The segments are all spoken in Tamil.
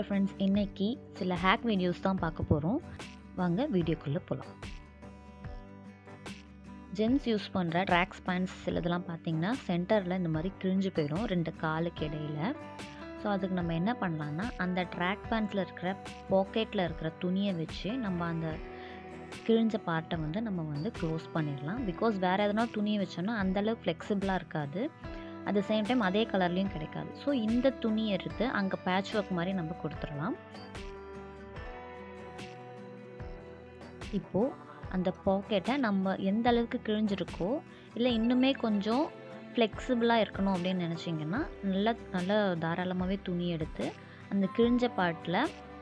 ஹலோ ஃப்ரெண்ட்ஸ் இன்னைக்கு சில ஹேக் வீடியோஸ் தான் பார்க்க போகிறோம் வாங்க வீடியோக்குள்ளே போகலாம் ஜென்ஸ் யூஸ் பண்ணுற ட்ராக்ஸ் பேண்ட்ஸ் சிலதெல்லாம் பார்த்தீங்கன்னா சென்டரில் இந்த மாதிரி கிழிஞ்சு போயிடும் ரெண்டு காலுக்கு இடையில ஸோ அதுக்கு நம்ம என்ன பண்ணலான்னா அந்த ட்ராக் பேண்ட்ஸில் இருக்கிற பாக்கெட்டில் இருக்கிற துணியை வச்சு நம்ம அந்த கிழிஞ்ச பார்ட்டை வந்து நம்ம வந்து க்ளோஸ் பண்ணிடலாம் பிகாஸ் வேறு எதனா துணியை வச்சோன்னா அந்தளவுக்கு ஃப்ளெக்சிபிளாக இருக்காது அட் த சேம் டைம் அதே கலர்லேயும் கிடைக்காது ஸோ இந்த துணி எடுத்து அங்கே பேட்ச் ஒர்க் மாதிரி நம்ம கொடுத்துடலாம் இப்போது அந்த பாக்கெட்டை நம்ம எந்த அளவுக்கு கிழிஞ்சிருக்கோ இல்லை இன்னுமே கொஞ்சம் ஃப்ளெக்சிபிளாக இருக்கணும் அப்படின்னு நினச்சிங்கன்னா நல்லா நல்லா தாராளமாகவே துணி எடுத்து அந்த கிழிஞ்ச பாட்டில்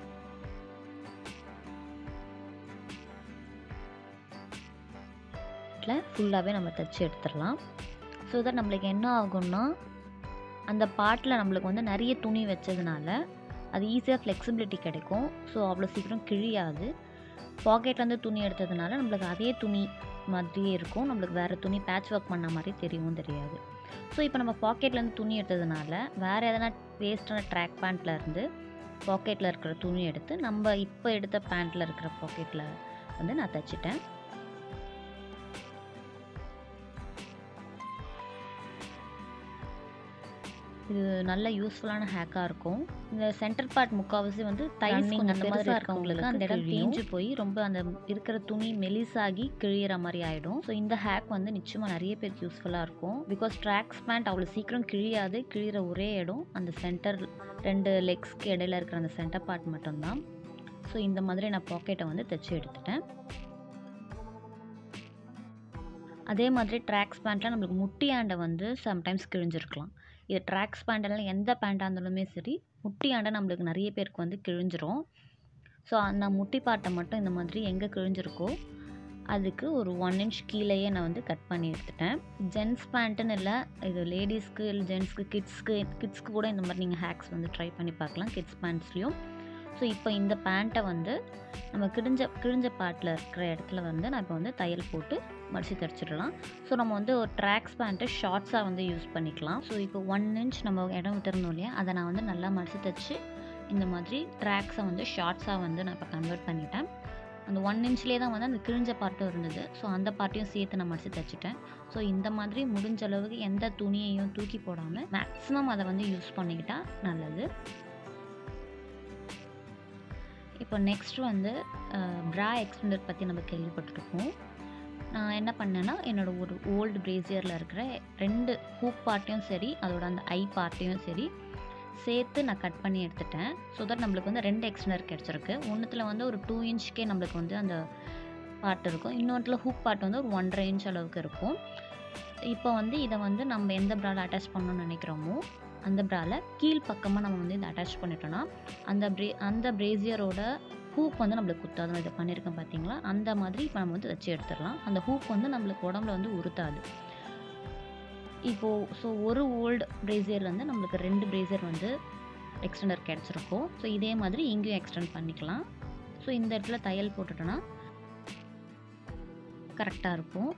ஃபுல்லாகவே நம்ம தைச்சி எடுத்துடலாம் ஸோ தட் நம்மளுக்கு என்ன ஆகும்னா அந்த பாட்டில் நம்மளுக்கு வந்து நிறைய துணி வச்சதுனால அது ஈஸியாக ஃப்ளெக்சிபிலிட்டி கிடைக்கும் ஸோ அவ்வளோ சீக்கிரம் கிழியாது பாக்கெட்லேருந்து துணி எடுத்ததுனால நம்மளுக்கு அதே துணி மாதிரியே இருக்கும் நம்மளுக்கு வேறு துணி பேட்ச் ஒர்க் பண்ண மாதிரி தெரியவும் தெரியாது ஸோ இப்போ நம்ம பாக்கெட்லேருந்து துணி எடுத்ததுனால வேறு எதனா வேஸ்டான ட்ராக் பேண்ட்டில் இருந்து பாக்கெட்டில் இருக்கிற துணி எடுத்து நம்ம இப்போ எடுத்த பேண்ட்டில் இருக்கிற பாக்கெட்டில் வந்து நான் தைச்சிட்டேன் இது நல்ல யூஸ்ஃபுல்லான ஹேக்காக இருக்கும் இந்த சென்டர் பார்ட் முக்கால்வாசி வந்து தைஸ் கொஞ்சம் அந்த மாதிரி இருக்கவங்களுக்கு அந்த இடம் தேஞ்சு போய் ரொம்ப அந்த இருக்கிற துணி மெலிசாகி கிழியிற மாதிரி ஆகிடும் ஸோ இந்த ஹேக் வந்து நிச்சயமாக நிறைய பேருக்கு யூஸ்ஃபுல்லாக இருக்கும் பிகாஸ் ட்ராக்ஸ் பேண்ட் அவ்வளோ சீக்கிரம் கிழியாது கிழிகிற ஒரே இடம் அந்த சென்டர் ரெண்டு லெக்ஸ்க்கு இடையில இருக்கிற அந்த சென்டர் பார்ட் மட்டும்தான் ஸோ இந்த மாதிரி நான் பாக்கெட்டை வந்து தைச்சி எடுத்துட்டேன் அதே மாதிரி ட்ராக்ஸ் பேண்ட்டில் நம்மளுக்கு முட்டி ஆண்டை வந்து சம்டைம்ஸ் கிழிஞ்சிருக்கலாம் இது ட்ராக்ஸ் பேண்டெல்லாம் எந்த பேண்ட்டாக இருந்தாலுமே சரி முட்டி ஆண்டை நம்மளுக்கு நிறைய பேருக்கு வந்து கிழிஞ்சிரும் ஸோ அந்த முட்டி பாட்டை மட்டும் இந்த மாதிரி எங்கே கிழிஞ்சிருக்கோ அதுக்கு ஒரு ஒன் இன்ச் கீழேயே நான் வந்து கட் பண்ணி எடுத்துட்டேன் ஜென்ஸ் பேண்ட்டுன்னு இல்லை இது லேடிஸ்க்கு இல்லை ஜென்ஸ்க்கு கிட்ஸ்க்கு கிட்ஸ்க்கு கூட இந்த மாதிரி நீங்கள் ஹேக்ஸ் வந்து ட்ரை பண்ணி பார்க்கலாம் கிட்ஸ் பேண்ட்ஸ்லேயும் ஸோ இப்போ இந்த பேண்ட்டை வந்து நம்ம கிழிஞ்ச கிழிஞ்ச பாட்டில் இருக்கிற இடத்துல வந்து நான் இப்போ வந்து தையல் போட்டு மடித்து தைச்சிடலாம் ஸோ நம்ம வந்து ஒரு ட்ராக்ஸ் பேண்ட்டை ஷார்ட்ஸாக வந்து யூஸ் பண்ணிக்கலாம் ஸோ இப்போ ஒன் இன்ச் நம்ம இடம் விட்டுருந்தோம் இல்லையா அதை நான் வந்து நல்லா மடித்து தைச்சி இந்த மாதிரி ட்ராக்ஸை வந்து ஷார்ட்ஸாக வந்து நான் இப்போ கன்வெர்ட் பண்ணிட்டேன் அந்த ஒன் இன்ச்லேயே தான் வந்து அந்த கிழிஞ்ச பாட்டும் இருந்தது ஸோ அந்த பாட்டையும் சேர்த்து நான் மடித்து தைச்சிட்டேன் ஸோ இந்த மாதிரி முடிஞ்ச அளவுக்கு எந்த துணியையும் தூக்கி போடாமல் மேக்ஸிமம் அதை வந்து யூஸ் பண்ணிக்கிட்டால் நல்லது இப்போ நெக்ஸ்ட் வந்து ப்ரா எக்ஸ்டெண்டர் பற்றி நம்ம கேள்விப்பட்டிருக்கோம் நான் என்ன பண்ணேன்னா என்னோடய ஒரு ஓல்டு பிரேசியரில் இருக்கிற ரெண்டு ஹூப் பார்ட்டையும் சரி அதோட அந்த ஐ பார்ட்டையும் சரி சேர்த்து நான் கட் பண்ணி எடுத்துட்டேன் ஸோ தட் நம்மளுக்கு வந்து ரெண்டு எக்ஸ்டெண்டர் கிடச்சிருக்கு ஒன்றுத்தில் வந்து ஒரு டூ இன்ச்சுக்கே நம்மளுக்கு வந்து அந்த பார்ட் இருக்கும் இன்னொன்றில் ஹூப் பார்ட் வந்து ஒரு ஒன்றரை இன்ச் அளவுக்கு இருக்கும் இப்போ வந்து இதை வந்து நம்ம எந்த ப்ராவில் அட்டாச் பண்ணணும்னு நினைக்கிறோமோ அந்த ப்ராவில் கீழ் பக்கமாக நம்ம வந்து இதை அட்டாச் பண்ணிட்டோன்னா அந்த ப்ரே அந்த பிரேசியரோட ஹூக் வந்து நம்மளுக்கு குத்தாது நான் இதை பண்ணியிருக்கேன் பார்த்தீங்களா அந்த மாதிரி இப்போ நம்ம வந்து வச்சு எடுத்துடலாம் அந்த ஹூக் வந்து நம்மளுக்கு உடம்புல வந்து உறுத்தாது இப்போது ஸோ ஒரு ஓல்டு பிரேசியர்லேருந்து நம்மளுக்கு ரெண்டு பிரேசியர் வந்து எக்ஸ்டெண்டர் கிடச்சிருக்கும் ஸோ இதே மாதிரி இங்கேயும் எக்ஸ்டெண்ட் பண்ணிக்கலாம் ஸோ இந்த இடத்துல தையல் போட்டுட்டோன்னா கரெக்டாக இருக்கும்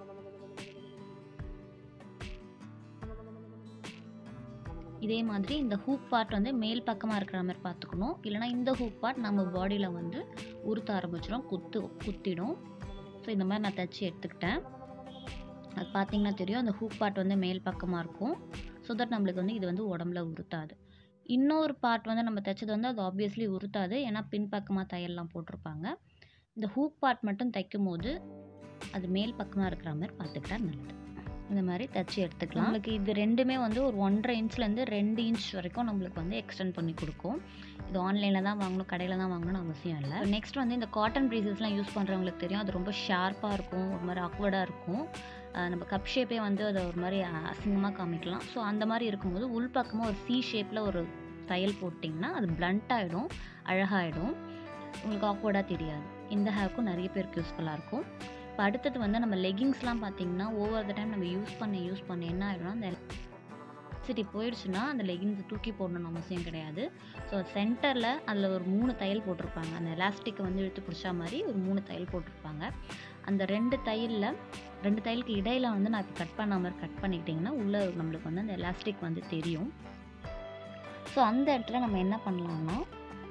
இதே மாதிரி இந்த ஹூக் பார்ட் வந்து மேல் பக்கமாக இருக்கிற மாதிரி பார்த்துக்கணும் இல்லைனா இந்த ஹூக் பார்ட் நம்ம பாடியில் வந்து உறுத்த ஆரம்பிச்சிடும் குத்து குத்திடும் ஸோ இந்த மாதிரி நான் தைச்சி எடுத்துக்கிட்டேன் அது பார்த்திங்கன்னா தெரியும் அந்த ஹூக் பார்ட் வந்து மேல் பக்கமாக இருக்கும் ஸோ தட் நம்மளுக்கு வந்து இது வந்து உடம்புல உறுத்தாது இன்னொரு பார்ட் வந்து நம்ம தைச்சது வந்து அது ஆப்வியஸ்லி உறுத்தாது ஏன்னா பின்பக்கமாக தையல்லாம் போட்டிருப்பாங்க இந்த ஹூக் பார்ட் மட்டும் தைக்கும் போது அது மேல் பக்கமாக இருக்கிற மாதிரி பார்த்துக்கிட்டா நல்லது இந்த மாதிரி தைச்சி எடுத்துக்கலாம் நம்மளுக்கு இது ரெண்டுமே வந்து ஒரு ஒன்றரை இன்ச்லேருந்து ரெண்டு இன்ச் வரைக்கும் நம்மளுக்கு வந்து எக்ஸ்டெண்ட் பண்ணி கொடுக்கும் இது ஆன்லைனில் தான் வாங்கணும் கடையில் தான் வாங்கணும்னு அவசியம் இல்லை நெக்ஸ்ட் வந்து இந்த காட்டன் ப்ரீசஸ்லாம் யூஸ் பண்ணுறவங்களுக்கு தெரியும் அது ரொம்ப ஷார்ப்பாக இருக்கும் ஒரு மாதிரி அக்வர்டாக இருக்கும் நம்ம கப் ஷேப்பே வந்து அதை ஒரு மாதிரி அசிங்கமாக காமிக்கலாம் ஸோ அந்த மாதிரி இருக்கும்போது உள்பக்கமாக ஒரு சி ஷேப்பில் ஒரு தையல் போட்டிங்கன்னா அது பிளண்ட் ஆகிடும் அழகாகிடும் உங்களுக்கு ஆக்வர்டாக தெரியாது இந்த ஹேக்கும் நிறைய பேருக்கு யூஸ்ஃபுல்லாக இருக்கும் இப்போ அடுத்தது வந்து நம்ம லெகிங்ஸ்லாம் பார்த்தீங்கன்னா ஓவர் த டைம் நம்ம யூஸ் பண்ண யூஸ் பண்ண என்ன ஆகிடும்னா அந்த எலக்ட்ரிசிட்டி போயிடுச்சுன்னா அந்த லெகின்ஸை தூக்கி போடணும்னு அவசியம் கிடையாது ஸோ சென்டரில் அதில் ஒரு மூணு தையல் போட்டிருப்பாங்க அந்த எலாஸ்டிக்கை வந்து இழுத்து பிடிச்சா மாதிரி ஒரு மூணு தையல் போட்டிருப்பாங்க அந்த ரெண்டு தையலில் ரெண்டு தையலுக்கு இடையில வந்து நான் இப்போ கட் பண்ண மாதிரி கட் பண்ணிக்கிட்டிங்கன்னா உள்ளே நம்மளுக்கு வந்து அந்த எலாஸ்டிக் வந்து தெரியும் ஸோ அந்த இடத்துல நம்ம என்ன பண்ணலாம்னா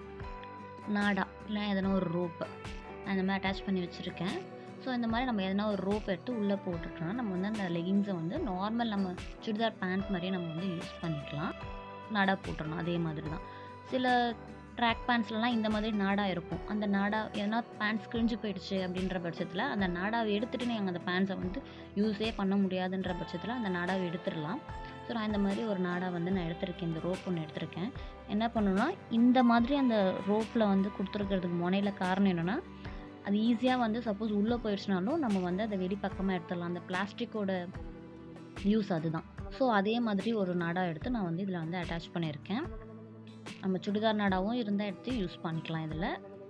நாடா இல்லை எதனா ஒரு ரோப்பு அந்த மாதிரி அட்டாச் பண்ணி வச்சுருக்கேன் ஸோ இந்த மாதிரி நம்ம எதனா ஒரு ரோப் எடுத்து உள்ளே போட்டுட்டோம்னா நம்ம வந்து அந்த லெகிங்ஸை வந்து நார்மல் நம்ம சுடிதார் பேண்ட் மாதிரியே நம்ம வந்து யூஸ் பண்ணிக்கலாம் நாடா போட்டுடணும் அதே மாதிரி தான் சில ட்ராக் பேண்ட்ஸ்லலாம் இந்த மாதிரி நாடா இருக்கும் அந்த நாடா எதனா பேண்ட்ஸ் கிழிஞ்சு போயிடுச்சு அப்படின்ற பட்சத்தில் அந்த நாடாவை எடுத்துகிட்டு நீங்கள் அந்த பேண்ட்ஸை வந்து யூஸே பண்ண முடியாதுன்ற பட்சத்தில் அந்த நாடாவை எடுத்துடலாம் ஸோ நான் இந்த மாதிரி ஒரு நாடா வந்து நான் எடுத்திருக்கேன் இந்த ரோப் ஒன்று எடுத்திருக்கேன் என்ன பண்ணணும்னா இந்த மாதிரி அந்த ரோப்பில் வந்து கொடுத்துருக்கிறதுக்கு முனையில் காரணம் என்னென்னா அது ஈஸியாக வந்து சப்போஸ் உள்ளே போயிடுச்சுனாலும் நம்ம வந்து அதை வெளிப்பக்கமாக எடுத்துடலாம் அந்த பிளாஸ்டிக்கோட யூஸ் அதுதான் ஸோ அதே மாதிரி ஒரு நாடா எடுத்து நான் வந்து இதில் வந்து அட்டாச் பண்ணியிருக்கேன் நம்ம சுடிதார் நாடாவும் இருந்தால் எடுத்து யூஸ் பண்ணிக்கலாம் இதில்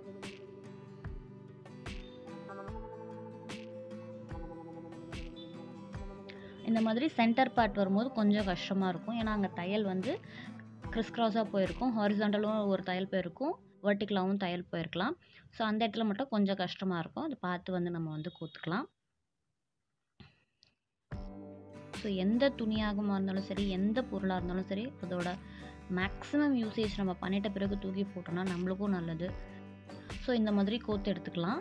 இந்த மாதிரி சென்டர் பார்ட் வரும்போது கொஞ்சம் கஷ்டமாக இருக்கும் ஏன்னா அங்கே தையல் வந்து கிறிஸ் கிராஸாக போயிருக்கும் ஹாரிசாண்டலும் ஒரு தையல் போயிருக்கும் வெர்டிக்கலாகவும் தையல் போயிருக்கலாம் ஸோ அந்த இடத்துல மட்டும் கொஞ்சம் கஷ்டமாக இருக்கும் அதை பார்த்து வந்து நம்ம வந்து கோத்துக்கலாம் ஸோ எந்த துணியாகமாக இருந்தாலும் சரி எந்த பொருளாக இருந்தாலும் சரி அதோட மேக்ஸிமம் யூசேஜ் நம்ம பண்ணிட்ட பிறகு தூக்கி போட்டோம்னா நம்மளுக்கும் நல்லது ஸோ இந்த மாதிரி கோத்து எடுத்துக்கலாம்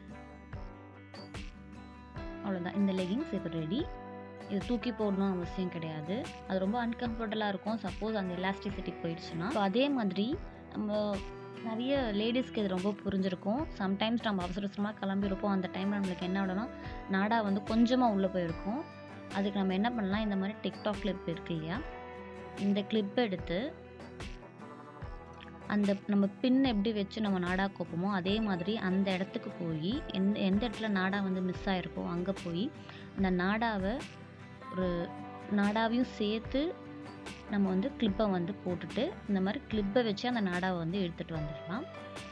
அவ்வளோதான் இந்த லெகிங்ஸ் இப்போ ரெடி இது தூக்கி போடணும் அவசியம் கிடையாது அது ரொம்ப அன்கம்ஃபர்டபுளாக இருக்கும் சப்போஸ் அந்த எலாஸ்டிசிட்டி போயிடுச்சுன்னா ஸோ அதே மாதிரி நம்ம நிறைய லேடிஸ்க்கு இது ரொம்ப புரிஞ்சிருக்கும் சம்டைம்ஸ் நம்ம அவசர அவசரமாக கிளம்பியிருப்போம் அந்த டைமில் நம்மளுக்கு என்ன ஆகும்னா நாடா வந்து கொஞ்சமாக உள்ளே போயிருக்கும் அதுக்கு நம்ம என்ன பண்ணலாம் இந்த மாதிரி டிக்டாக் கிளிப் இருக்கு இல்லையா இந்த கிளிப் எடுத்து அந்த நம்ம பின் எப்படி வச்சு நம்ம நாடா கோப்போமோ அதே மாதிரி அந்த இடத்துக்கு போய் எந்த எந்த இடத்துல நாடா வந்து மிஸ் ஆகிருக்கோ அங்கே போய் அந்த நாடாவை ஒரு நாடாவையும் சேர்த்து நம்ம வந்து கிளிப்பை வந்து போட்டுட்டு இந்த மாதிரி கிளிப்பை வச்சு அந்த நாடாவை வந்து எடுத்துகிட்டு வந்துடலாம்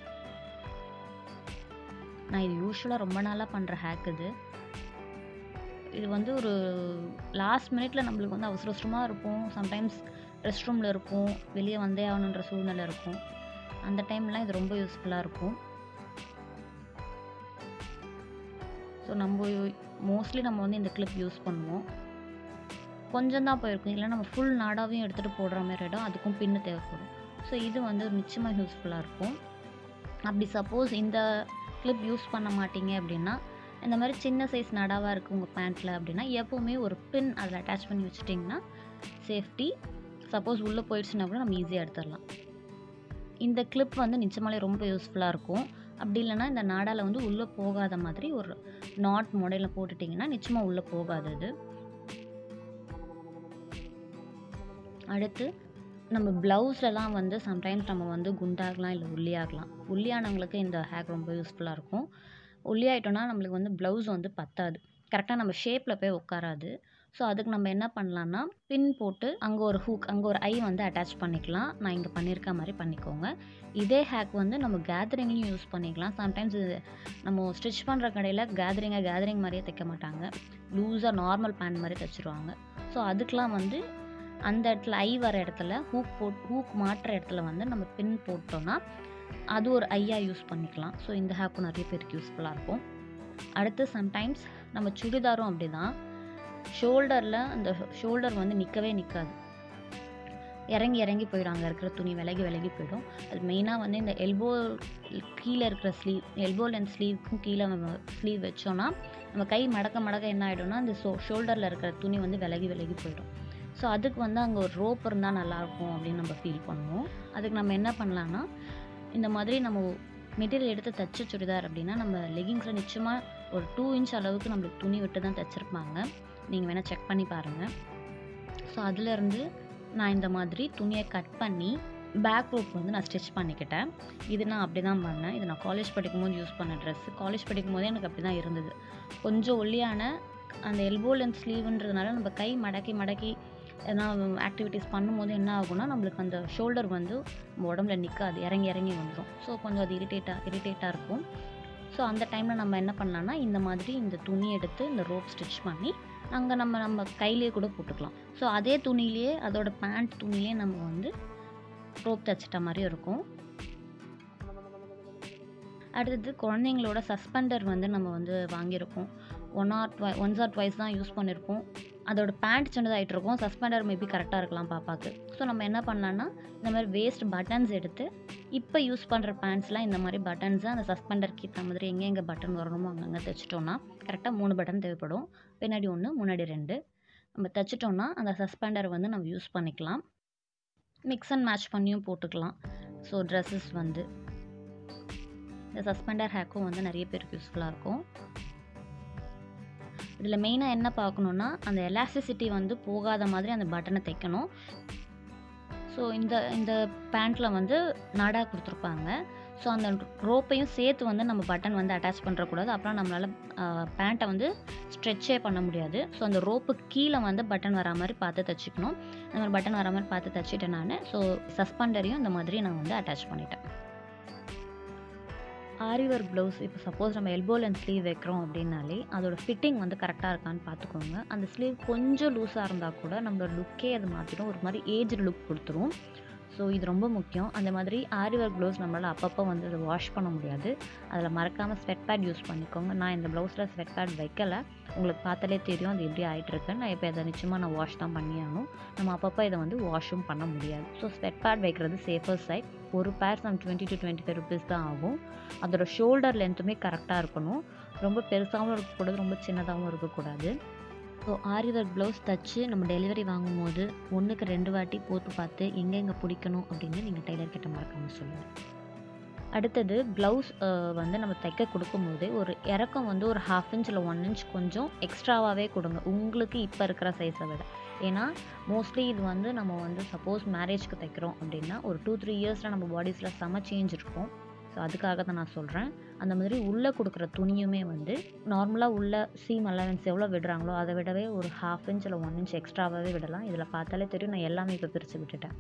நான் இது யூஸ்வலாக ரொம்ப நாளாக பண்ணுற ஹேக் இது இது வந்து ஒரு லாஸ்ட் மினிட்ல நம்மளுக்கு வந்து அவசர அவசரமாக இருப்போம் சம்டைம்ஸ் ரெஸ்ட் ரூமில் இருப்போம் வெளியே வந்தே ஆகணுன்ற சூழ்நிலை இருக்கும் அந்த டைம்லாம் இது ரொம்ப யூஸ்ஃபுல்லாக இருக்கும் ஸோ நம்ம மோஸ்ட்லி நம்ம வந்து இந்த கிளிப் யூஸ் பண்ணுவோம் கொஞ்சம் தான் போயிருக்கும் இல்லை நம்ம ஃபுல் நாடாவையும் எடுத்துகிட்டு போடுற மாதிரி இடம் அதுக்கும் பின்னு தேவைப்படும் ஸோ இது வந்து நிச்சயமாக யூஸ்ஃபுல்லாக இருக்கும் அப்படி சப்போஸ் இந்த கிளிப் யூஸ் பண்ண மாட்டீங்க அப்படின்னா இந்த மாதிரி சின்ன சைஸ் நடாவாக இருக்குது உங்கள் பேண்ட்டில் அப்படின்னா எப்போவுமே ஒரு பின் அதில் அட்டாச் பண்ணி வச்சுட்டிங்கன்னா சேஃப்டி சப்போஸ் உள்ளே போயிடுச்சுன்னா கூட நம்ம ஈஸியாக எடுத்துடலாம் இந்த கிளிப் வந்து நிச்சயமாலே ரொம்ப யூஸ்ஃபுல்லாக இருக்கும் அப்படி இல்லைன்னா இந்த நாடாவில் வந்து உள்ளே போகாத மாதிரி ஒரு நாட் மாடலில் போட்டுட்டிங்கன்னா நிச்சயமாக உள்ளே போகாது அது அடுத்து நம்ம ப்ளவுஸ்லலாம் வந்து சம்டைம்ஸ் நம்ம வந்து குண்டாகலாம் இல்லை ஒல்லியாகலாம் ஒல்லியானவங்களுக்கு இந்த ஹேக் ரொம்ப யூஸ்ஃபுல்லாக இருக்கும் ஒல்லியாயிட்டோம்னா நம்மளுக்கு வந்து ப்ளவுஸ் வந்து பத்தாது கரெக்டாக நம்ம ஷேப்பில் போய் உட்காராது ஸோ அதுக்கு நம்ம என்ன பண்ணலான்னா பின் போட்டு அங்கே ஒரு ஹூக் அங்கே ஒரு ஐ வந்து அட்டாச் பண்ணிக்கலாம் நான் இங்கே பண்ணியிருக்க மாதிரி பண்ணிக்கோங்க இதே ஹேக் வந்து நம்ம கேதரிங்லையும் யூஸ் பண்ணிக்கலாம் சம்டைம்ஸ் இது நம்ம ஸ்டிச் பண்ணுற கடையில் கேதரிங்கை கேதரிங் மாதிரியே தைக்க மாட்டாங்க லூஸாக நார்மல் பேண்ட் மாதிரி தைச்சிருவாங்க ஸோ அதுக்கெலாம் வந்து அந்த இடத்துல ஐ வர இடத்துல ஹூக் போட் ஹூக் மாட்டுற இடத்துல வந்து நம்ம பின் போட்டோம்னா அது ஒரு ஐயாக யூஸ் பண்ணிக்கலாம் ஸோ இந்த ஹேக்கும் நிறைய பேருக்கு யூஸ்ஃபுல்லாக இருக்கும் அடுத்து சம்டைம்ஸ் நம்ம சுடிதாரும் அப்படி தான் ஷோல்டரில் அந்த ஷோல்டர் வந்து நிற்கவே நிற்காது இறங்கி இறங்கி போயிடும் அங்கே இருக்கிற துணி விலகி விலகி போயிடும் அது மெயினாக வந்து இந்த எல்போ கீழே இருக்கிற ஸ்லீவ் எல்போ லென்த் ஸ்லீவ்க்கும் கீழே நம்ம ஸ்லீவ் வச்சோன்னா நம்ம கை மடக்க மடக்க என்ன ஆகிடும்னா அந்த ஷோ ஷோல்டரில் இருக்கிற துணி வந்து விலகி விலகி போயிடும் ஸோ அதுக்கு வந்து அங்கே ஒரு ரோப் இருந்தால் நல்லாயிருக்கும் அப்படின்னு நம்ம ஃபீல் பண்ணுவோம் அதுக்கு நம்ம என்ன பண்ணலான்னா இந்த மாதிரி நம்ம மெட்டீரியல் எடுத்து தைச்ச சுடிதார் அப்படின்னா நம்ம லெகிங்ஸில் நிச்சயமாக ஒரு டூ இன்ச் அளவுக்கு நம்மளுக்கு துணி விட்டு தான் தைச்சிருப்பாங்க நீங்கள் வேணால் செக் பண்ணி பாருங்கள் ஸோ அதுலேருந்து நான் இந்த மாதிரி துணியை கட் பண்ணி பேக் ரோப் வந்து நான் ஸ்டிச் பண்ணிக்கிட்டேன் இது நான் அப்படி தான் பண்ணேன் இது நான் காலேஜ் படிக்கும்போது யூஸ் பண்ண ட்ரெஸ்ஸு காலேஜ் படிக்கும் போதே எனக்கு அப்படி தான் இருந்தது கொஞ்சம் ஒல்லியான அந்த எல்போ லென்த் ஸ்லீவுன்றதுனால நம்ம கை மடக்கி மடக்கி எதனா ஆக்டிவிட்டீஸ் பண்ணும்போது என்ன ஆகும்னா நம்மளுக்கு அந்த ஷோல்டர் வந்து நம்ம உடம்புல நிற்காது இறங்கி இறங்கி வந்துடும் ஸோ கொஞ்சம் அது இரிட்டேட்டாக இரிட்டேட்டாக இருக்கும் ஸோ அந்த டைமில் நம்ம என்ன பண்ணலாம்னா இந்த மாதிரி இந்த துணி எடுத்து இந்த ரோப் ஸ்டிச் பண்ணி அங்கே நம்ம நம்ம கையிலேயே கூட போட்டுக்கலாம் ஸோ அதே துணியிலேயே அதோட பேண்ட் துணியிலே நம்ம வந்து ரோப் தைச்சிட்ட மாதிரி இருக்கும் அடுத்தது குழந்தைங்களோட சஸ்பெண்டர் வந்து நம்ம வந்து வாங்கியிருப்போம் one or twice once or twice தான் யூஸ் பண்ணியிருப்போம் அதோட பேண்ட் சின்னதாகிட்டு இருக்கும் சஸ்பெண்டர் மேபி கரெக்டாக இருக்கலாம் பாப்பாக்கு ஸோ நம்ம என்ன பண்ணலான்னா இந்த மாதிரி வேஸ்ட் பட்டன்ஸ் எடுத்து இப்போ யூஸ் பண்ணுற பேண்ட்ஸ்லாம் இந்த மாதிரி பட்டன்ஸை அந்த சஸ்பெண்டருக்கு ஏற்ற மாதிரி எங்கே எங்கே பட்டன் வரணுமோ அங்கங்கே தைச்சிட்டோன்னா கரெக்டாக மூணு பட்டன் தேவைப்படும் பின்னாடி ஒன்று முன்னாடி ரெண்டு நம்ம தைச்சிட்டோன்னா அந்த சஸ்பெண்டர் வந்து நம்ம யூஸ் பண்ணிக்கலாம் மிக்ஸ் அண்ட் மேட்ச் பண்ணியும் போட்டுக்கலாம் ஸோ ட்ரெஸ்ஸஸ் வந்து இந்த சஸ்பெண்டர் ஹேக்கும் வந்து நிறைய பேருக்கு யூஸ்ஃபுல்லாக இருக்கும் இதில் மெயினாக என்ன பார்க்கணுன்னா அந்த எலாஸ்டிசிட்டி வந்து போகாத மாதிரி அந்த பட்டனை தைக்கணும் ஸோ இந்த இந்த பேண்ட்டில் வந்து நாடா கொடுத்துருப்பாங்க ஸோ அந்த ரோப்பையும் சேர்த்து வந்து நம்ம பட்டன் வந்து அட்டாச் பண்ணுறக்கூடாது அப்புறம் நம்மளால் பேண்ட்டை வந்து ஸ்ட்ரெச்சே பண்ண முடியாது ஸோ அந்த ரோப்பு கீழே வந்து பட்டன் வரா மாதிரி பார்த்து தைச்சிக்கணும் அந்த மாதிரி பட்டன் வரா மாதிரி பார்த்து தைச்சிட்டேன் நான் ஸோ சஸ்பெண்டரையும் இந்த மாதிரி நான் வந்து அட்டாச் பண்ணிட்டேன் ஆரி ஒர்க் ப்ளவுஸ் இப்போ சப்போஸ் நம்ம எல்போ லென்த் ஸ்லீவ் வைக்கிறோம் அப்படின்னாலே அதோட ஃபிட்டிங் வந்து கரெக்டாக இருக்கான்னு பார்த்துக்கோங்க அந்த ஸ்லீவ் கொஞ்சம் லூஸாக இருந்தால் கூட நம்மளோட லுக்கே அது மாற்றிடும் ஒரு மாதிரி ஏஜ் லுக் கொடுத்துரும் ஸோ இது ரொம்ப முக்கியம் அந்த மாதிரி ஆரி ஒர்க் ப்ளவுஸ் நம்மளால் அப்பப்போ வந்து அதை வாஷ் பண்ண முடியாது அதில் மறக்காமல் ஸ்வெட் பேட் யூஸ் பண்ணிக்கோங்க நான் இந்த ப்ளவுஸில் ஸ்வெட் பேட் வைக்கலை உங்களுக்கு பார்த்தாலே தெரியும் அது எப்படி ஆகிட்டுருக்கு நான் இப்போ இதை நிச்சயமாக நான் வாஷ் தான் பண்ணி ஆகணும் நம்ம அப்பப்போ இதை வந்து வாஷும் பண்ண முடியாது ஸோ ஸ்வெட் பேட் வைக்கிறது சேஃபர் சைட் ஒரு பேர் நம்ம twenty to twenty five rupees தான் ஆகும் அதோட ஷோல்டர் லென்த்துமே கரெக்டாக இருக்கணும் ரொம்ப பெருசாகவும் இருக்கக்கூடாது ரொம்ப சின்னதாகவும் இருக்கக்கூடாது ஸோ ஆரி ஒர்க் ப்ளவுஸ் தச்சு நம்ம டெலிவரி வாங்கும்போது ஒன்றுக்கு ரெண்டு வாட்டி போட்டு பார்த்து எங்கெங்கே பிடிக்கணும் அப்படின்னு நீங்கள் டெய்லர் கிட்ட மறக்காமல் சொல்லுங்கள் அடுத்தது ப்ளவுஸ் வந்து நம்ம தைக்க கொடுக்கும்போது ஒரு இறக்கம் வந்து ஒரு ஹாஃப் இன்ச் இல்லை ஒன் இன்ச் கொஞ்சம் எக்ஸ்ட்ராவாகவே கொடுங்க உங்களுக்கு இப்போ இருக்கிற சைஸை விட ஏன்னா மோஸ்ட்லி இது வந்து நம்ம வந்து சப்போஸ் மேரேஜ்க்கு தைக்கிறோம் அப்படின்னா ஒரு டூ த்ரீ இயர்ஸில் நம்ம பாடிஸில் செம சேஞ்ச் இருக்கும் ஸோ அதுக்காக தான் நான் சொல்கிறேன் அந்த மாதிரி உள்ளே கொடுக்குற துணியுமே வந்து நார்மலாக உள்ள சீம் அலவன்ஸ் எவ்வளோ விடுறாங்களோ அதை விடவே ஒரு ஹாஃப் இன்ச் இல்லை ஒன் இன்ச் எக்ஸ்ட்ராவாகவே விடலாம் இதில் பார்த்தாலே தெரியும் நான் எல்லாமே இப்போ பிரித்து விட்டுட்டேன்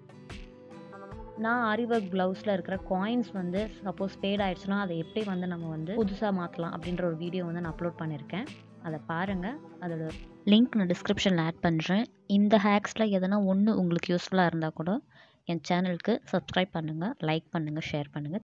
நான் ஆரி ஒர்க் ப்ளவுஸில் இருக்கிற காயின்ஸ் வந்து சப்போஸ் ஃபேட் ஆயிடுச்சுன்னா அதை எப்படி வந்து நம்ம வந்து புதுசாக மாற்றலாம் அப்படின்ற ஒரு வீடியோ வந்து நான் அப்லோட் பண்ணியிருக்கேன் அதை பாருங்கள் அதோட லிங்க் நான் டிஸ்கிரிப்ஷனில் ஆட் பண்ணுறேன் இந்த ஹேக்ஸில் எதனா ஒன்று உங்களுக்கு யூஸ்ஃபுல்லாக இருந்தால் கூட என் சேனலுக்கு சப்ஸ்கிரைப் பண்ணுங்கள் லைக் பண்ணுங்கள் ஷேர் பண்ணுங்கள்